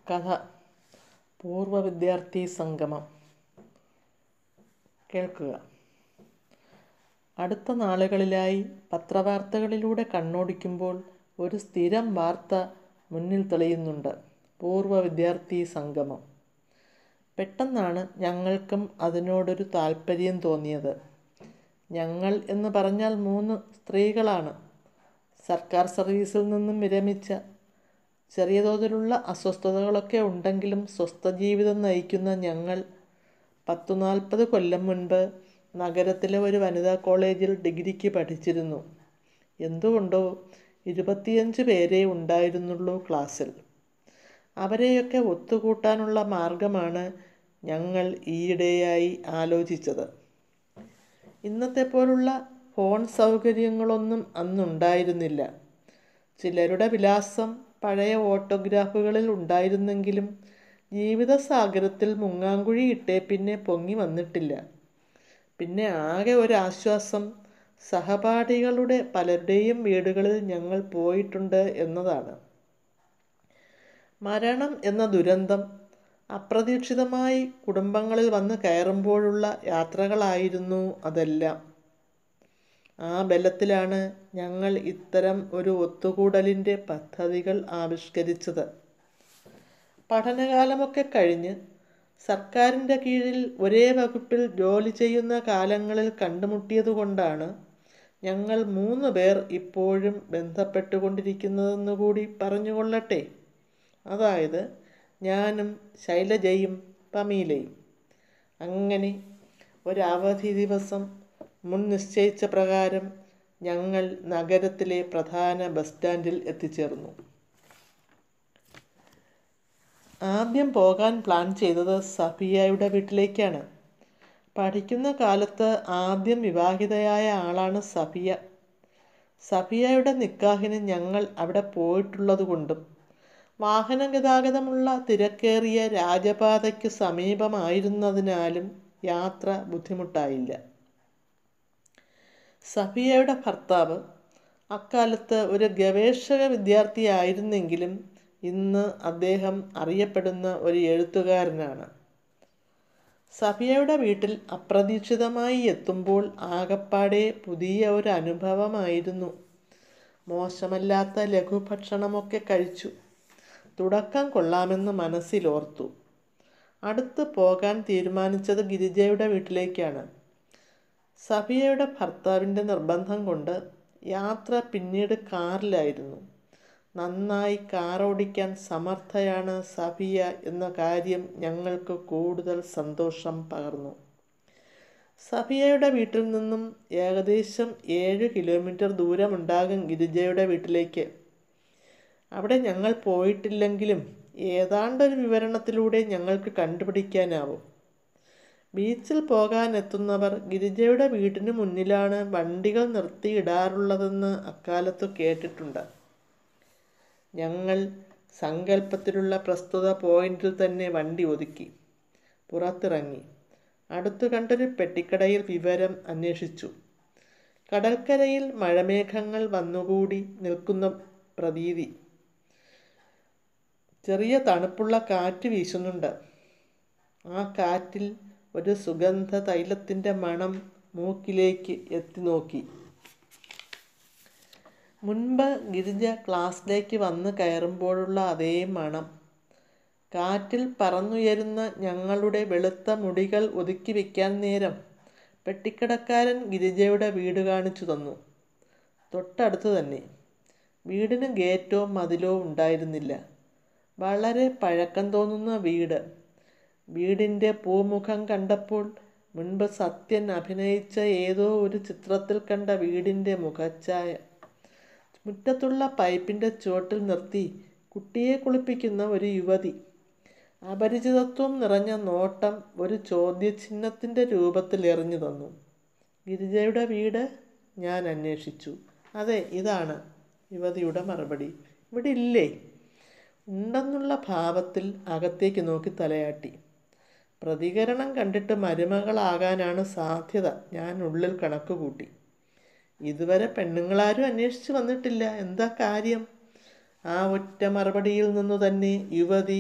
കഥ പൂർവ്വ വിദ്യാർത്ഥി സംഗമം കേൾക്കുക അടുത്ത നാളുകളിലായി പത്രവാർത്തകളിലൂടെ കണ്ണോടിക്കുമ്പോൾ ഒരു സ്ഥിരം വാർത്ത മുന്നിൽ തെളിയുന്നുണ്ട് പൂർവ്വ വിദ്യാർത്ഥി സംഗമം പെട്ടെന്നാണ് ഞങ്ങൾക്കും അതിനോടൊരു താല്പര്യം തോന്നിയത് ഞങ്ങൾ എന്ന് പറഞ്ഞാൽ മൂന്ന് സ്ത്രീകളാണ് സർക്കാർ സർവീസിൽ നിന്നും വിരമിച്ച ചെറിയ തോതിലുള്ള അസ്വസ്ഥതകളൊക്കെ ഉണ്ടെങ്കിലും സ്വസ്ഥ ജീവിതം നയിക്കുന്ന ഞങ്ങൾ പത്തു നാൽപ്പത് കൊല്ലം മുൻപ് നഗരത്തിലെ ഒരു വനിതാ കോളേജിൽ ഡിഗ്രിക്ക് പഠിച്ചിരുന്നു എന്തുകൊണ്ടോ ഇരുപത്തിയഞ്ച് പേരേ ഉണ്ടായിരുന്നുള്ളൂ ക്ലാസ്സിൽ അവരെയൊക്കെ ഒത്തുകൂട്ടാനുള്ള മാർഗമാണ് ഞങ്ങൾ ഈയിടെയായി ആലോചിച്ചത് ഇന്നത്തെ പോലുള്ള ഫോൺ സൗകര്യങ്ങളൊന്നും അന്നുണ്ടായിരുന്നില്ല ചിലരുടെ വിലാസം പഴയ ഓട്ടോഗ്രാഫുകളിൽ ഉണ്ടായിരുന്നെങ്കിലും ജീവിതസാഗരത്തിൽ മുങ്ങാങ്കുഴി ഇട്ടേ പിന്നെ പൊങ്ങി വന്നിട്ടില്ല പിന്നെ ആകെ ഒരാശ്വാസം സഹപാഠികളുടെ പലരുടെയും വീടുകളിൽ ഞങ്ങൾ പോയിട്ടുണ്ട് എന്നതാണ് മരണം എന്ന ദുരന്തം അപ്രതീക്ഷിതമായി കുടുംബങ്ങളിൽ വന്ന് കയറുമ്പോഴുള്ള യാത്രകളായിരുന്നു അതെല്ലാം ആ ബലത്തിലാണ് ഞങ്ങൾ ഇത്തരം ഒരു ഒത്തുകൂടലിൻ്റെ പദ്ധതികൾ ആവിഷ്കരിച്ചത് പഠനകാലമൊക്കെ കഴിഞ്ഞ് സർക്കാരിൻ്റെ കീഴിൽ ഒരേ വകുപ്പിൽ ജോലി ചെയ്യുന്ന കാലങ്ങളിൽ കണ്ടുമുട്ടിയതുകൊണ്ടാണ് ഞങ്ങൾ മൂന്ന് പേർ ഇപ്പോഴും ബന്ധപ്പെട്ടുകൊണ്ടിരിക്കുന്നതെന്ന് കൂടി പറഞ്ഞുകൊള്ളട്ടെ അതായത് ഞാനും ശൈലജയും പമീലയും അങ്ങനെ ഒരവധി ദിവസം മുൻ നിശ്ചയിച്ച പ്രകാരം ഞങ്ങൾ നഗരത്തിലെ പ്രധാന ബസ് സ്റ്റാൻഡിൽ എത്തിച്ചേർന്നു ആദ്യം പോകാൻ പ്ലാൻ ചെയ്തത് സഫിയയുടെ വീട്ടിലേക്കാണ് പഠിക്കുന്ന കാലത്ത് ആദ്യം വിവാഹിതയായ ആളാണ് സഫിയ സഫിയയുടെ നിക്കാഹിന് ഞങ്ങൾ അവിടെ പോയിട്ടുള്ളതുകൊണ്ടും വാഹന ഗതാഗതമുള്ള തിരക്കേറിയ രാജപാതയ്ക്ക് സമീപമായിരുന്നതിനാലും യാത്ര ബുദ്ധിമുട്ടായില്ല സഫിയയുടെ ഭർത്താവ് അക്കാലത്ത് ഒരു ഗവേഷക വിദ്യാർത്ഥിയായിരുന്നെങ്കിലും ഇന്ന് അദ്ദേഹം അറിയപ്പെടുന്ന ഒരു എഴുത്തുകാരനാണ് സഫിയയുടെ വീട്ടിൽ അപ്രതീക്ഷിതമായി എത്തുമ്പോൾ ആകപ്പാടെ പുതിയ ഒരു അനുഭവമായിരുന്നു മോശമല്ലാത്ത ലഘുഭക്ഷണമൊക്കെ കഴിച്ചു തുടക്കം കൊള്ളാമെന്ന് മനസ്സിലോർത്തു അടുത്ത് പോകാൻ തീരുമാനിച്ചത് ഗിരിജയുടെ വീട്ടിലേക്കാണ് സഫിയയുടെ ഭർത്താവിൻ്റെ നിർബന്ധം കൊണ്ട് യാത്ര പിന്നീട് കാറിലായിരുന്നു നന്നായി കാർ ഓടിക്കാൻ സമർത്ഥയാണ് സഫിയ എന്ന കാര്യം ഞങ്ങൾക്ക് കൂടുതൽ സന്തോഷം പകർന്നു സഫിയയുടെ വീട്ടിൽ നിന്നും ഏകദേശം ഏഴ് കിലോമീറ്റർ ദൂരമുണ്ടാകും ഗിരിജയുടെ വീട്ടിലേക്ക് അവിടെ ഞങ്ങൾ പോയിട്ടില്ലെങ്കിലും ഏതാണ്ടൊരു വിവരണത്തിലൂടെ ഞങ്ങൾക്ക് കണ്ടുപിടിക്കാനാവും ബീച്ചിൽ പോകാൻ എത്തുന്നവർ ഗിരിജയുടെ വീടിന് മുന്നിലാണ് വണ്ടികൾ നിർത്തിയിടാറുള്ളതെന്ന് അക്കാലത്ത് കേട്ടിട്ടുണ്ട് ഞങ്ങൾ സങ്കല്പത്തിലുള്ള പ്രസ്തുത പോയിന്റിൽ തന്നെ വണ്ടി ഒതുക്കി പുറത്തിറങ്ങി അടുത്തു കണ്ടൊരു പെട്ടിക്കടയിൽ വിവരം അന്വേഷിച്ചു കടൽക്കരയിൽ മഴമേഘങ്ങൾ വന്നുകൂടി നിൽക്കുന്ന പ്രതീതി ചെറിയ തണുപ്പുള്ള കാറ്റ് വീശുന്നുണ്ട് ആ കാറ്റിൽ ഒരു സുഗന്ധ തൈലത്തിൻ്റെ മണം മൂക്കിലേക്ക് എത്തി നോക്കി മുൻപ് ഗിരിജ ക്ലാസ്സിലേക്ക് വന്ന് കയറുമ്പോഴുള്ള അതേ മണം കാറ്റിൽ പറന്നുയരുന്ന ഞങ്ങളുടെ വെളുത്ത മുടികൾ ഒതുക്കി വയ്ക്കാൻ നേരം പെട്ടിക്കടക്കാരൻ ഗിരിജയുടെ വീട് കാണിച്ചു തന്നു തൊട്ടടുത്ത് തന്നെ വീടിന് ഗേറ്റോ മതിലോ ഉണ്ടായിരുന്നില്ല വളരെ പഴക്കം തോന്നുന്ന വീട് വീടിൻ്റെ പൂമുഖം കണ്ടപ്പോൾ മുൻപ് സത്യൻ അഭിനയിച്ച ഏതോ ഒരു ചിത്രത്തിൽ കണ്ട വീടിൻ്റെ മുഖച്ഛായ മുറ്റത്തുള്ള പൈപ്പിൻ്റെ ചുവട്ടിൽ നിർത്തി കുട്ടിയെ കുളിപ്പിക്കുന്ന ഒരു യുവതി അപരിചിതത്വം നിറഞ്ഞ നോട്ടം ഒരു ചോദ്യചിഹ്നത്തിൻ്റെ രൂപത്തിൽ എറിഞ്ഞു തന്നു ഗിരിജയുടെ വീട് ഞാൻ അന്വേഷിച്ചു അതെ ഇതാണ് യുവതിയുടെ മറുപടി ഇവിടെ ഇല്ലേ ഉണ്ടെന്നുള്ള ഭാവത്തിൽ അകത്തേക്ക് നോക്കി തലയാട്ടി പ്രതികരണം കണ്ടിട്ട് മരുമകളാകാനാണ് സാധ്യത ഞാൻ ഉള്ളിൽ കണക്ക് കൂട്ടി ഇതുവരെ പെണ്ണുങ്ങളാരും അന്വേഷിച്ച് വന്നിട്ടില്ല എന്താ കാര്യം ആ ഒറ്റ മറുപടിയിൽ നിന്നു തന്നെ യുവതി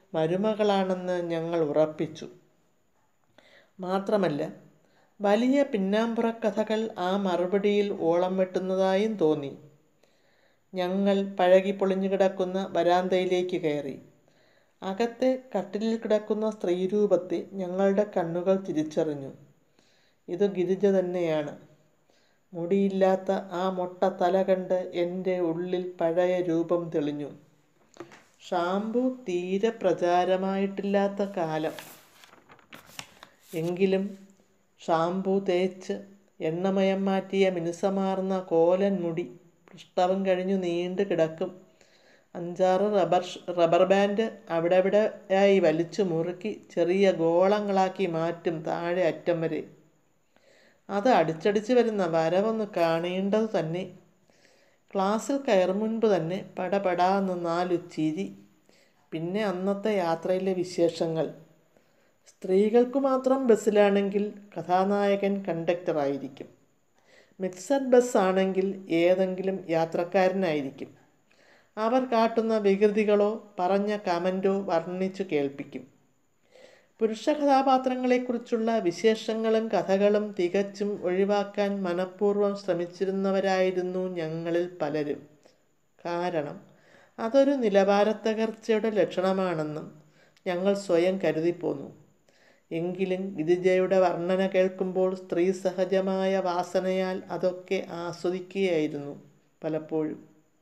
മരുമകളാണെന്ന് ഞങ്ങൾ ഉറപ്പിച്ചു മാത്രമല്ല വലിയ പിന്നാമ്പുറ കഥകൾ ആ മറുപടിയിൽ ഓളം വെട്ടുന്നതായും തോന്നി ഞങ്ങൾ പഴകി പൊളിഞ്ഞു കിടക്കുന്ന വരാന്തയിലേക്ക് കയറി അകത്തെ കട്ടിലിൽ കിടക്കുന്ന സ്ത്രീരൂപത്തെ ഞങ്ങളുടെ കണ്ണുകൾ തിരിച്ചറിഞ്ഞു ഇത് ഗിരിജ തന്നെയാണ് മുടിയില്ലാത്ത ആ മൊട്ട തല കണ്ട് എൻ്റെ ഉള്ളിൽ പഴയ രൂപം തെളിഞ്ഞു ഷാംപു തീരെ പ്രചാരമായിട്ടില്ലാത്ത കാലം എങ്കിലും ഷാംപൂ തേച്ച് എണ്ണമയം മാറ്റിയ മിനുസമാർന്ന കോലൻ മുടി പൃഷ്ഠവും കഴിഞ്ഞു നീണ്ടു കിടക്കും അഞ്ചാറ് റബ്ബർ റബ്ബർ ബാൻഡ് അവിടെ അവിടെയായി വലിച്ചു മുറുക്കി ചെറിയ ഗോളങ്ങളാക്കി മാറ്റും താഴെ അറ്റം വരെ അത് അടിച്ചടിച്ച് വരുന്ന വരവൊന്ന് കാണേണ്ടത് തന്നെ ക്ലാസ്സിൽ കയറും മുൻപ് തന്നെ പടപടാന്ന് നാലു ചിരി പിന്നെ അന്നത്തെ യാത്രയിലെ വിശേഷങ്ങൾ സ്ത്രീകൾക്ക് മാത്രം ബസ്സിലാണെങ്കിൽ കഥാനായകൻ കണ്ടക്ടറായിരിക്കും മിക്സഡ് ബസ് ആണെങ്കിൽ ഏതെങ്കിലും യാത്രക്കാരനായിരിക്കും അവർ കാട്ടുന്ന വികൃതികളോ പറഞ്ഞ കമൻറ്റോ വർണ്ണിച്ചു കേൾപ്പിക്കും പുരുഷ കഥാപാത്രങ്ങളെക്കുറിച്ചുള്ള വിശേഷങ്ങളും കഥകളും തികച്ചും ഒഴിവാക്കാൻ മനഃപൂർവ്വം ശ്രമിച്ചിരുന്നവരായിരുന്നു ഞങ്ങളിൽ പലരും കാരണം അതൊരു നിലവാരത്തകർച്ചയുടെ ലക്ഷണമാണെന്നും ഞങ്ങൾ സ്വയം കരുതിപ്പോന്നു എങ്കിലും ഗിരിജയുടെ വർണ്ണന കേൾക്കുമ്പോൾ സ്ത്രീ സഹജമായ വാസനയാൽ അതൊക്കെ ആസ്വദിക്കുകയായിരുന്നു പലപ്പോഴും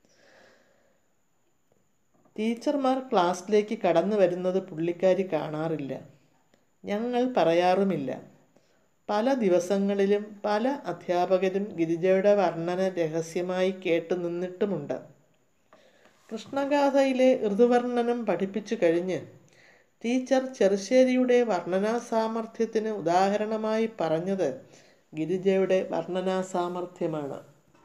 ടീച്ചർമാർ ക്ലാസ്സിലേക്ക് കടന്നു വരുന്നത് പുള്ളിക്കാരി കാണാറില്ല ഞങ്ങൾ പറയാറുമില്ല പല ദിവസങ്ങളിലും പല അധ്യാപകരും ഗിരിജയുടെ വർണ്ണന രഹസ്യമായി കേട്ടു നിന്നിട്ടുമുണ്ട് കൃഷ്ണഗാഥയിലെ ഋതുവർണ്ണനം പഠിപ്പിച്ചു കഴിഞ്ഞ് ടീച്ചർ ചെറുശ്ശേരിയുടെ വർണ്ണനാ സാമർഥ്യത്തിന് ഉദാഹരണമായി പറഞ്ഞത് ഗിരിജയുടെ വർണ്ണനാ സാമർഥ്യമാണ്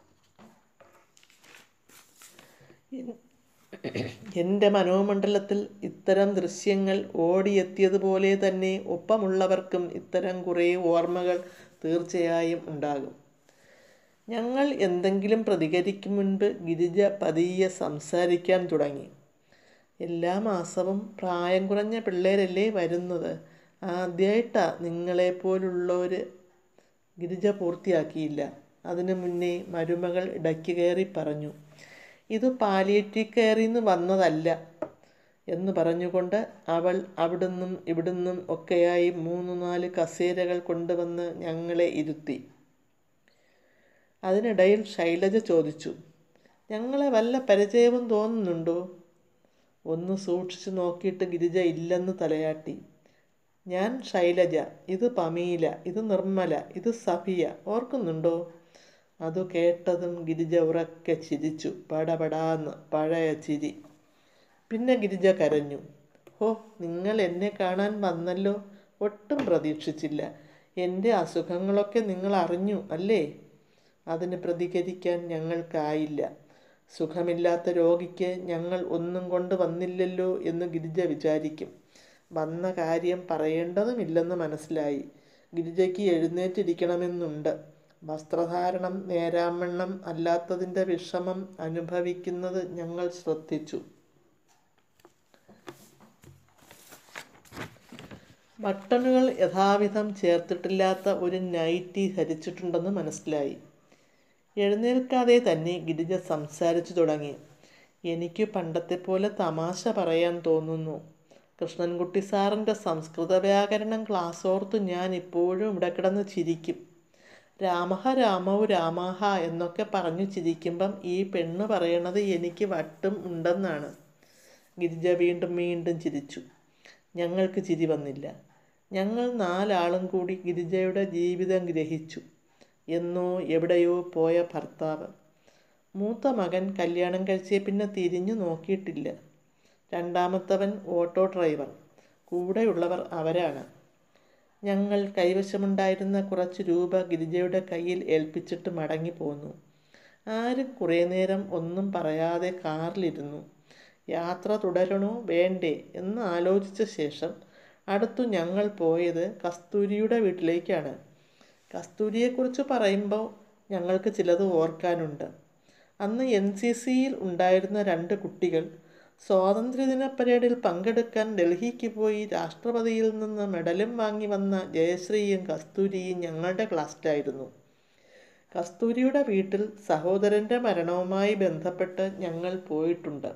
എൻ്റെ മനോമണ്ഡലത്തിൽ ഇത്തരം ദൃശ്യങ്ങൾ ഓടിയെത്തിയതുപോലെ തന്നെ ഒപ്പമുള്ളവർക്കും ഇത്തരം കുറേ ഓർമ്മകൾ തീർച്ചയായും ഉണ്ടാകും ഞങ്ങൾ എന്തെങ്കിലും പ്രതികരിക്കും മുൻപ് ഗിരിജ പതിയെ സംസാരിക്കാൻ തുടങ്ങി എല്ലാ മാസവും പ്രായം കുറഞ്ഞ പിള്ളേരല്ലേ വരുന്നത് ആദ്യമായിട്ടാ നിങ്ങളെപ്പോലുള്ളവർ ഗിരിജ പൂർത്തിയാക്കിയില്ല അതിനു മുന്നേ മരുമകൾ ഇടയ്ക്ക് കയറി പറഞ്ഞു ഇത് പാലിയേറ്റീവ് കെയറിൽ നിന്ന് വന്നതല്ല എന്ന് പറഞ്ഞുകൊണ്ട് അവൾ അവിടുന്നും ഇവിടുന്നും ഒക്കെയായി മൂന്ന് നാല് കസേരകൾ കൊണ്ടുവന്ന് ഞങ്ങളെ ഇരുത്തി അതിനിടയിൽ ശൈലജ ചോദിച്ചു ഞങ്ങളെ വല്ല പരിചയവും തോന്നുന്നുണ്ടോ ഒന്ന് സൂക്ഷിച്ചു നോക്കിയിട്ട് ഗിരിജ ഇല്ലെന്ന് തലയാട്ടി ഞാൻ ശൈലജ ഇത് പമീല ഇത് നിർമ്മല ഇത് സഫിയ ഓർക്കുന്നുണ്ടോ അതു കേട്ടതും ഗിരിജ ഉറക്കെ ചിരിച്ചു പടപടാന്ന് പഴയ ചിരി പിന്നെ ഗിരിജ കരഞ്ഞു ഹോ നിങ്ങൾ എന്നെ കാണാൻ വന്നല്ലോ ഒട്ടും പ്രതീക്ഷിച്ചില്ല എൻ്റെ അസുഖങ്ങളൊക്കെ നിങ്ങൾ അറിഞ്ഞു അല്ലേ അതിന് പ്രതികരിക്കാൻ ഞങ്ങൾക്കായില്ല സുഖമില്ലാത്ത രോഗിക്ക് ഞങ്ങൾ ഒന്നും കൊണ്ട് വന്നില്ലല്ലോ എന്ന് ഗിരിജ വിചാരിക്കും വന്ന കാര്യം പറയേണ്ടതുമില്ലെന്ന് മനസ്സിലായി ഗിരിജയ്ക്ക് എഴുന്നേറ്റിരിക്കണമെന്നുണ്ട് വസ്ത്രധാരണം നേരാവണ്ണം അല്ലാത്തതിൻ്റെ വിഷമം അനുഭവിക്കുന്നത് ഞങ്ങൾ ശ്രദ്ധിച്ചു ബട്ടണുകൾ യഥാവിധം ചേർത്തിട്ടില്ലാത്ത ഒരു നൈറ്റി ധരിച്ചിട്ടുണ്ടെന്ന് മനസ്സിലായി എഴുന്നേൽക്കാതെ തന്നെ ഗിരിജ സംസാരിച്ചു തുടങ്ങി എനിക്ക് പണ്ടത്തെ പോലെ തമാശ പറയാൻ തോന്നുന്നു കൃഷ്ണൻകുട്ടി സാറിൻ്റെ സംസ്കൃത വ്യാകരണം ക്ലാസ് ഓർത്ത് ഞാൻ ഇപ്പോഴും ഇവിടെ കിടന്ന് ചിരിക്കും രാമഹ രാമവ് രാമാഹ എന്നൊക്കെ പറഞ്ഞു ചിരിക്കുമ്പം ഈ പെണ്ണ് പറയണത് എനിക്ക് വട്ടും ഉണ്ടെന്നാണ് ഗിരിജ വീണ്ടും വീണ്ടും ചിരിച്ചു ഞങ്ങൾക്ക് ചിരി വന്നില്ല ഞങ്ങൾ നാലാളും കൂടി ഗിരിജയുടെ ജീവിതം ഗ്രഹിച്ചു എന്നോ എവിടെയോ പോയ ഭർത്താവ് മൂത്ത മകൻ കല്യാണം കഴിച്ചേ പിന്നെ തിരിഞ്ഞു നോക്കിയിട്ടില്ല രണ്ടാമത്തവൻ ഓട്ടോ ഡ്രൈവർ കൂടെയുള്ളവർ അവരാണ് ഞങ്ങൾ കൈവശമുണ്ടായിരുന്ന കുറച്ച് രൂപ ഗിരിജയുടെ കയ്യിൽ ഏൽപ്പിച്ചിട്ട് മടങ്ങി പോന്നു ആരും കുറേ നേരം ഒന്നും പറയാതെ കാറിലിരുന്നു യാത്ര തുടരണോ വേണ്ടേ എന്ന് ആലോചിച്ച ശേഷം അടുത്തു ഞങ്ങൾ പോയത് കസ്തൂരിയുടെ വീട്ടിലേക്കാണ് കസ്തൂരിയെക്കുറിച്ച് പറയുമ്പോൾ ഞങ്ങൾക്ക് ചിലത് ഓർക്കാനുണ്ട് അന്ന് എൻ സി സിയിൽ ഉണ്ടായിരുന്ന രണ്ട് കുട്ടികൾ സ്വാതന്ത്ര്യദിന പരേഡിൽ പങ്കെടുക്കാൻ ഡൽഹിക്ക് പോയി രാഷ്ട്രപതിയിൽ നിന്ന് മെഡലും വാങ്ങി വന്ന ജയശ്രീയും കസ്തൂരിയും ഞങ്ങളുടെ ക്ലാസ്സിലായിരുന്നു കസ്തൂരിയുടെ വീട്ടിൽ സഹോദരൻ്റെ മരണവുമായി ബന്ധപ്പെട്ട് ഞങ്ങൾ പോയിട്ടുണ്ട്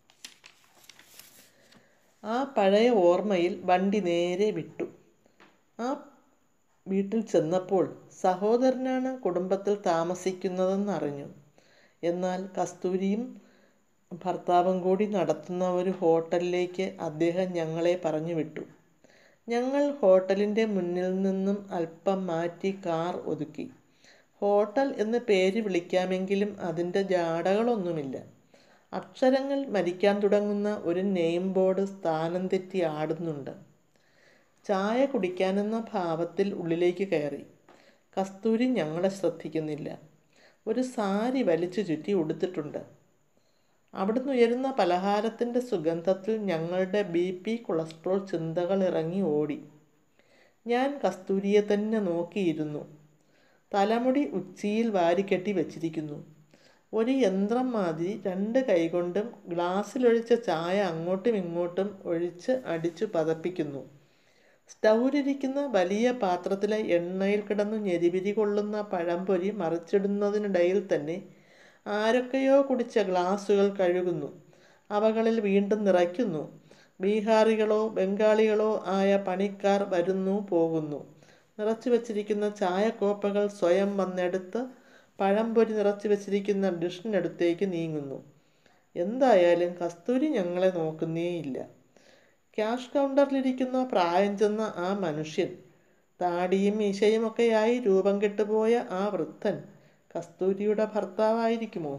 ആ പഴയ ഓർമ്മയിൽ വണ്ടി നേരെ വിട്ടു ആ വീട്ടിൽ ചെന്നപ്പോൾ സഹോദരനാണ് കുടുംബത്തിൽ താമസിക്കുന്നതെന്ന് അറിഞ്ഞു എന്നാൽ കസ്തൂരിയും ഭർത്താവും കൂടി നടത്തുന്ന ഒരു ഹോട്ടലിലേക്ക് അദ്ദേഹം ഞങ്ങളെ പറഞ്ഞു വിട്ടു ഞങ്ങൾ ഹോട്ടലിൻ്റെ മുന്നിൽ നിന്നും അല്പം മാറ്റി കാർ ഒതുക്കി ഹോട്ടൽ എന്ന് പേര് വിളിക്കാമെങ്കിലും അതിൻ്റെ ജാടകളൊന്നുമില്ല അക്ഷരങ്ങൾ മരിക്കാൻ തുടങ്ങുന്ന ഒരു നെയിം ബോർഡ് സ്ഥാനം തെറ്റി ആടുന്നുണ്ട് ചായ കുടിക്കാനെന്ന ഭാവത്തിൽ ഉള്ളിലേക്ക് കയറി കസ്തൂരി ഞങ്ങളെ ശ്രദ്ധിക്കുന്നില്ല ഒരു സാരി വലിച്ചു ചുറ്റി ഉടുത്തിട്ടുണ്ട് അവിടുന്ന് ഉയരുന്ന പലഹാരത്തിൻ്റെ സുഗന്ധത്തിൽ ഞങ്ങളുടെ ബി പി കൊളസ്ട്രോൾ ചിന്തകൾ ഇറങ്ങി ഓടി ഞാൻ കസ്തൂരിയെ തന്നെ നോക്കിയിരുന്നു തലമുടി ഉച്ചിയിൽ വാരിക്കെട്ടി വെച്ചിരിക്കുന്നു ഒരു യന്ത്രം മാതിരി രണ്ട് കൈകൊണ്ടും ഗ്ലാസ്സിലൊഴിച്ച ചായ അങ്ങോട്ടും ഇങ്ങോട്ടും ഒഴിച്ച് അടിച്ചു പതപ്പിക്കുന്നു സ്റ്റൗവിലിരിക്കുന്ന വലിയ പാത്രത്തിലെ എണ്ണയിൽ കിടന്നു ഞെരിവിരി കൊള്ളുന്ന പഴംപൊരി മറിച്ചിടുന്നതിനിടയിൽ തന്നെ ആരൊക്കെയോ കുടിച്ച ഗ്ലാസുകൾ കഴുകുന്നു അവകളിൽ വീണ്ടും നിറയ്ക്കുന്നു ബീഹാറികളോ ബംഗാളികളോ ആയ പണിക്കാർ വരുന്നു പോകുന്നു നിറച്ചു വച്ചിരിക്കുന്ന ചായക്കോപ്പകൾ സ്വയം വന്നെടുത്ത് പഴംപൊരി നിറച്ചു വച്ചിരിക്കുന്ന ഡിഷിനടുത്തേക്ക് നീങ്ങുന്നു എന്തായാലും കസ്തൂരി ഞങ്ങളെ നോക്കുന്നേയില്ല ക്യാഷ് കൗണ്ടറിലിരിക്കുന്ന പ്രായം ചെന്ന ആ മനുഷ്യൻ താടിയും മീശയുമൊക്കെയായി രൂപം കെട്ടുപോയ ആ വൃദ്ധൻ കസ്തൂരിയുടെ ഭർത്താവായിരിക്കുമോ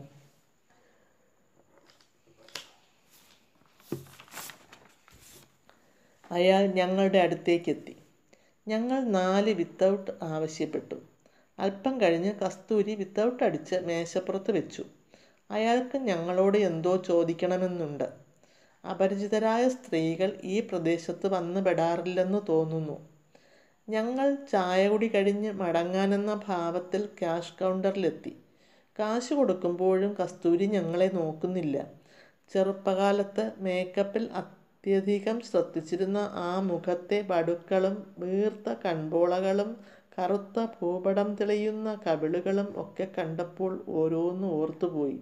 അയാൾ ഞങ്ങളുടെ അടുത്തേക്കെത്തി ഞങ്ങൾ നാല് വിത്തൗട്ട് ആവശ്യപ്പെട്ടു അല്പം കഴിഞ്ഞ് കസ്തൂരി വിത്തൗട്ട് അടിച്ച് മേശപ്പുറത്ത് വെച്ചു അയാൾക്ക് ഞങ്ങളോട് എന്തോ ചോദിക്കണമെന്നുണ്ട് അപരിചിതരായ സ്ത്രീകൾ ഈ പ്രദേശത്ത് വന്ന് പെടാറില്ലെന്ന് തോന്നുന്നു ഞങ്ങൾ ചായ കുടി കഴിഞ്ഞ് മടങ്ങാനെന്ന ഭാവത്തിൽ ക്യാഷ് കൗണ്ടറിലെത്തി കാശ് കൊടുക്കുമ്പോഴും കസ്തൂരി ഞങ്ങളെ നോക്കുന്നില്ല ചെറുപ്പകാലത്ത് മേക്കപ്പിൽ അത്യധികം ശ്രദ്ധിച്ചിരുന്ന ആ മുഖത്തെ വടുക്കളും വീർത്ത കൺപോളകളും കറുത്ത ഭൂപടം തെളിയുന്ന കവിളുകളും ഒക്കെ കണ്ടപ്പോൾ ഓരോന്ന് ഓർത്തുപോയി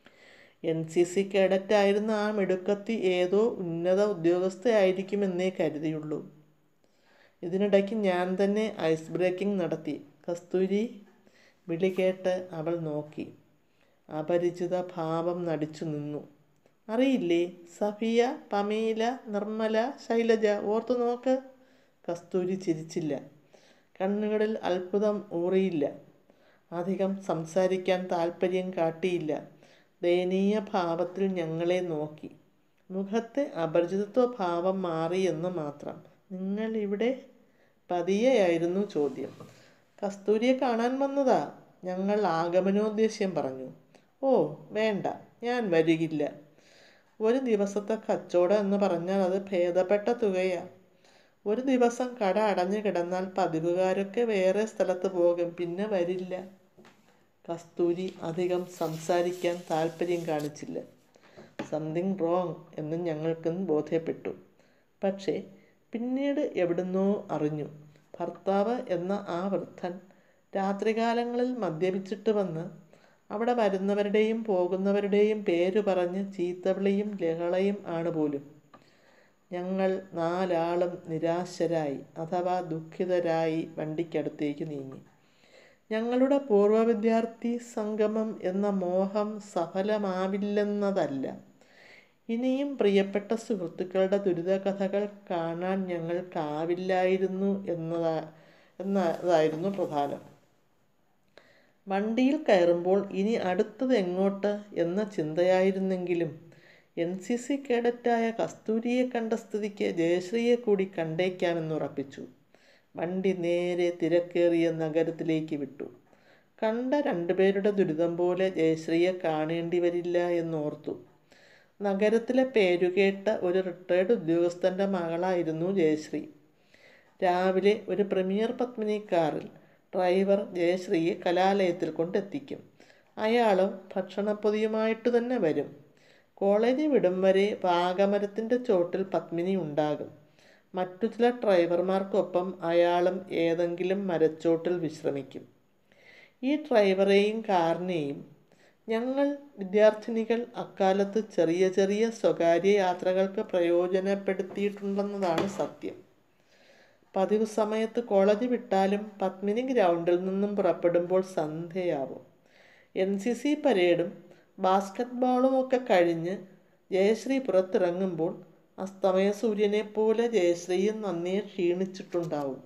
എൻ സി സി കേഡറ്റായിരുന്ന ആ മിടുക്കത്തി ഏതോ ഉന്നത ഉദ്യോഗസ്ഥയായിരിക്കുമെന്നേ കരുതിയുള്ളൂ ഇതിനിടയ്ക്ക് ഞാൻ തന്നെ ഐസ് ബ്രേക്കിംഗ് നടത്തി കസ്തൂരി വിളി കേട്ട് അവൾ നോക്കി അപരിചിത ഭാവം നടിച്ചു നിന്നു അറിയില്ലേ സഫിയ പമീല നിർമ്മല ശൈലജ ഓർത്തു നോക്ക് കസ്തൂരി ചിരിച്ചില്ല കണ്ണുകളിൽ അത്ഭുതം ഊറിയില്ല അധികം സംസാരിക്കാൻ താല്പര്യം കാട്ടിയില്ല ദയനീയ ഭാവത്തിൽ ഞങ്ങളെ നോക്കി മുഖത്തെ അപരിചിതത്വ ഭാവം മാറി എന്ന് മാത്രം നിങ്ങൾ ഇവിടെ പതിയെയായിരുന്നു ചോദ്യം കസ്തൂരിയെ കാണാൻ വന്നതാ ഞങ്ങൾ ആഗമനോദ്ദേശ്യം പറഞ്ഞു ഓ വേണ്ട ഞാൻ വരികില്ല ഒരു ദിവസത്തെ കച്ചവടം എന്ന് പറഞ്ഞാൽ അത് ഭേദപ്പെട്ട തുകയാ ഒരു ദിവസം കട അടഞ്ഞു കിടന്നാൽ പതിവുകാരൊക്കെ വേറെ സ്ഥലത്ത് പോകും പിന്നെ വരില്ല കസ്തൂരി അധികം സംസാരിക്കാൻ താല്പര്യം കാണിച്ചില്ല സംതിങ് റോങ് എന്ന് ഞങ്ങൾക്കും ബോധ്യപ്പെട്ടു പക്ഷേ പിന്നീട് എവിടുന്നോ അറിഞ്ഞു ഭർത്താവ് എന്ന ആ വൃദ്ധൻ രാത്രികാലങ്ങളിൽ മദ്യപിച്ചിട്ട് വന്ന് അവിടെ വരുന്നവരുടെയും പോകുന്നവരുടെയും പേര് പറഞ്ഞ് ചീത്തവിളിയും ലഹളയും ആണ് പോലും ഞങ്ങൾ നാലാളും നിരാശരായി അഥവാ ദുഃഖിതരായി വണ്ടിക്കടുത്തേക്ക് നീങ്ങി ഞങ്ങളുടെ പൂർവ്വ വിദ്യാർത്ഥി സംഗമം എന്ന മോഹം സഫലമാവില്ലെന്നതല്ല ഇനിയും പ്രിയപ്പെട്ട സുഹൃത്തുക്കളുടെ ദുരിതകഥകൾ കാണാൻ ഞങ്ങൾക്കാവില്ലായിരുന്നു എന്നതാ എന്നതായിരുന്നു പ്രധാനം വണ്ടിയിൽ കയറുമ്പോൾ ഇനി അടുത്തത് എങ്ങോട്ട് എന്ന ചിന്തയായിരുന്നെങ്കിലും എൻ സി സി കേഡറ്റായ കസ്തൂരിയെ കണ്ട സ്ഥിതിക്ക് ജയശ്രീയെ കൂടി കണ്ടേക്കാമെന്നുറപ്പിച്ചു വണ്ടി നേരെ തിരക്കേറിയ നഗരത്തിലേക്ക് വിട്ടു കണ്ട രണ്ടുപേരുടെ ദുരിതം പോലെ ജയശ്രീയെ കാണേണ്ടി വരില്ല എന്നോർത്തു നഗരത്തിലെ പേരുകേട്ട ഒരു റിട്ടയർഡ് ഉദ്യോഗസ്ഥൻ്റെ മകളായിരുന്നു ജയശ്രീ രാവിലെ ഒരു പ്രീമിയർ പത്മിനി കാറിൽ ഡ്രൈവർ ജയശ്രീയെ കലാലയത്തിൽ കൊണ്ടെത്തിക്കും അയാളും ഭക്ഷണപ്പൊതിയുമായിട്ട് തന്നെ വരും കോളേജ് വിടും വരെ വാഗമരത്തിൻ്റെ ചോട്ടിൽ പത്മിനി ഉണ്ടാകും മറ്റു ചില ഡ്രൈവർമാർക്കൊപ്പം അയാളും ഏതെങ്കിലും മരച്ചോട്ടിൽ വിശ്രമിക്കും ഈ ഡ്രൈവറെയും കാറിനെയും ഞങ്ങൾ വിദ്യാർത്ഥിനികൾ അക്കാലത്ത് ചെറിയ ചെറിയ സ്വകാര്യ യാത്രകൾക്ക് പ്രയോജനപ്പെടുത്തിയിട്ടുണ്ടെന്നതാണ് സത്യം പതിവ് സമയത്ത് കോളേജ് വിട്ടാലും പത്മിനി ഗ്രൗണ്ടിൽ നിന്നും പുറപ്പെടുമ്പോൾ സന്ധ്യയാവും എൻ സി സി പരേഡും ബാസ്ക്കറ്റ് ബോളും ഒക്കെ കഴിഞ്ഞ് ജയശ്രീ പുറത്തിറങ്ങുമ്പോൾ അസ്തമയ സൂര്യനെ പോലെ ജയശ്രീയും നന്നേ ക്ഷീണിച്ചിട്ടുണ്ടാവും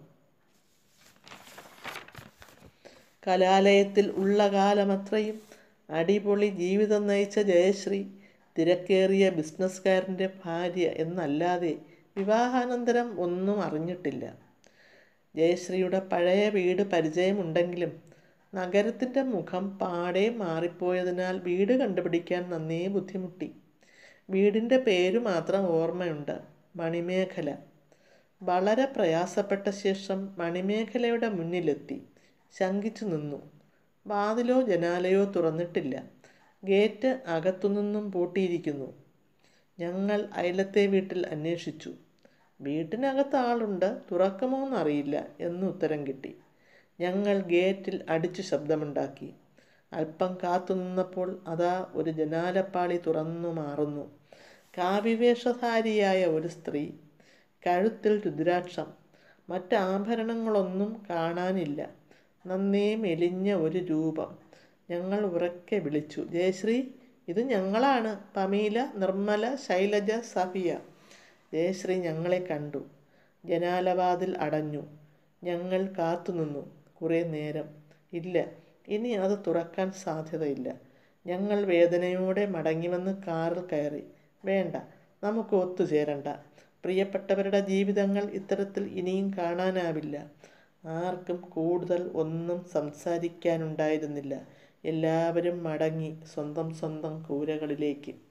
കലാലയത്തിൽ ഉള്ള കാലമത്രയും അടിപൊളി ജീവിതം നയിച്ച ജയശ്രീ തിരക്കേറിയ ബിസിനസ്സുകാരൻ്റെ ഭാര്യ എന്നല്ലാതെ വിവാഹാനന്തരം ഒന്നും അറിഞ്ഞിട്ടില്ല ജയശ്രീയുടെ പഴയ വീട് പരിചയമുണ്ടെങ്കിലും നഗരത്തിൻ്റെ മുഖം പാടെ മാറിപ്പോയതിനാൽ വീട് കണ്ടുപിടിക്കാൻ നന്നേ ബുദ്ധിമുട്ടി വീടിൻ്റെ പേര് മാത്രം ഓർമ്മയുണ്ട് മണിമേഖല വളരെ പ്രയാസപ്പെട്ട ശേഷം മണിമേഖലയുടെ മുന്നിലെത്തി ശങ്കിച്ചു നിന്നു വാതിലോ ജനാലയോ തുറന്നിട്ടില്ല ഗേറ്റ് അകത്തുനിന്നും പൂട്ടിയിരിക്കുന്നു ഞങ്ങൾ അയലത്തെ വീട്ടിൽ അന്വേഷിച്ചു വീട്ടിനകത്ത് ആളുണ്ട് തുറക്കുമോ എന്നറിയില്ല എന്ന് ഉത്തരം കിട്ടി ഞങ്ങൾ ഗേറ്റിൽ അടിച്ചു ശബ്ദമുണ്ടാക്കി അല്പം കാത്തുനിന്നപ്പോൾ അതാ ഒരു ജനാലപ്പാളി തുറന്നു മാറുന്നു കാവിവേഷധാരിയായ ഒരു സ്ത്രീ കഴുത്തിൽ രുദ്രാക്ഷം മറ്റാഭരണങ്ങളൊന്നും കാണാനില്ല നന്നേ മെലിഞ്ഞ ഒരു രൂപം ഞങ്ങൾ ഉറക്കെ വിളിച്ചു ജയശ്രീ ഇത് ഞങ്ങളാണ് പമീല നിർമ്മല ശൈലജ സഫിയ ജയശ്രീ ഞങ്ങളെ കണ്ടു ജനാലവാതിൽ അടഞ്ഞു ഞങ്ങൾ കാത്തുനിന്നു കുറേ നേരം ഇല്ല ഇനി അത് തുറക്കാൻ സാധ്യതയില്ല ഞങ്ങൾ വേദനയോടെ മടങ്ങിവന്ന് കാറിൽ കയറി വേണ്ട നമുക്ക് ഒത്തുചേരണ്ട പ്രിയപ്പെട്ടവരുടെ ജീവിതങ്ങൾ ഇത്തരത്തിൽ ഇനിയും കാണാനാവില്ല ആർക്കും കൂടുതൽ ഒന്നും സംസാരിക്കാനുണ്ടായിരുന്നില്ല എല്ലാവരും മടങ്ങി സ്വന്തം സ്വന്തം കൂരകളിലേക്ക്